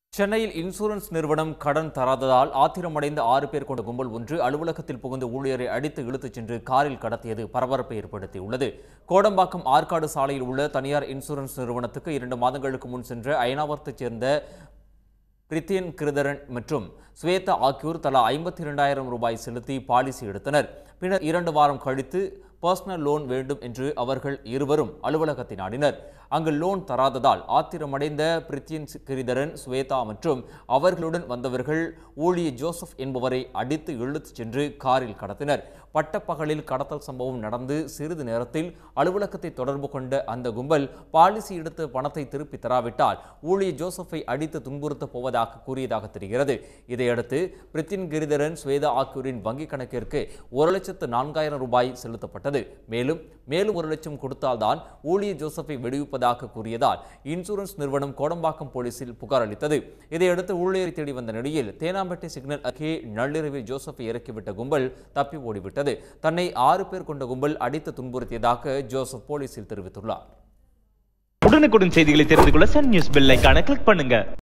சென்னையில் இன்சூரன்ஸ் நிறுவனம் கடன் தராததால் ஆத்திரமடைந்த ஆறு பேர் கொண்ட கும்பல் ஒன்று அலுவலகத்தில் புகுந்து ஊழியரை அடித்து இழுத்துச் சென்று காரில் கடத்தியது பரபரப்பை ஏற்படுத்தியுள்ளது கோடம்பாக்கம் ஆற்காடு சாலையில் உள்ள தனியார் இன்சூரன்ஸ் நிறுவனத்துக்கு இரண்டு மாதங்களுக்கு முன் சென்ற அயனாவரத்தைச் சேர்ந்த பிரித்தியன் கிருதரன் மற்றும் ஸ்வேதா ஆகியோர் தலா ஐம்பத்தி இரண்டாயிரம் ரூபாய் செலுத்தி பாலிசி எடுத்தனர் பின்னர் இரண்டு வாரம் கழித்து பர்சனல் லோன் வேண்டும் என்று அவர்கள் இருவரும் அலுவலகத்தை நாடினர் அங்கு லோன் தராததால் ஆத்திரமடைந்த பிரித்தியன் கிரிதரன் ஸ்வேதா மற்றும் அவர்களுடன் வந்தவர்கள் ஊழிய ஜோசப் என்பவரை அடித்து இழுத்துச் சென்று காரில் கடத்தினர் பட்டப்பகலில் கடத்தல் சம்பவம் நடந்து சிறிது நேரத்தில் அலுவலகத்தை தொடர்பு கொண்ட அந்த கும்பல் பாலிசி எடுத்த பணத்தை திருப்பி தராவிட்டால் ஊழிய ஜோசப்பை அடித்து துன்புறுத்தப் போவதாக கூறியதாக தெரிகிறது இதையடுத்து பிரித்தின் கிரிதரன் ஸ்வேதா ஆகியோரின் வங்கிக் கணக்கிற்கு ஒரு லட்சத்து நான்காயிரம் ரூபாய் செலுத்தப்பட்டது மேலும் மேலும் ஒரு லட்சம் கொடுத்தால்தான் ஊழிய ஜோசப்பை விடுவிப்பதாக கூறியதால் இன்சூரன்ஸ் நிறுவனம் கோடம்பாக்கம் போலீசில் புகார் அளித்தது இதையடுத்து ஊழியரை தேடி வந்த நிலையில் தேனாம்பேட்டை சிக்னல் அருகே நள்ளிரவில் ஜோசப்பை இறக்கிவிட்ட கும்பல் தப்பி ஓடிவிட்டது தன்னை ஆறு பேர் கொண்ட கும்பல் அடித்து துன்புறுத்தியதாக ஜோசப் போலீசில் தெரிவித்துள்ளார் உடனுக்குடன் செய்திகளை தெரிந்து கொள்ள சன் நியூஸ் பெல் ஐகானை கிளிக் பண்ணுங்க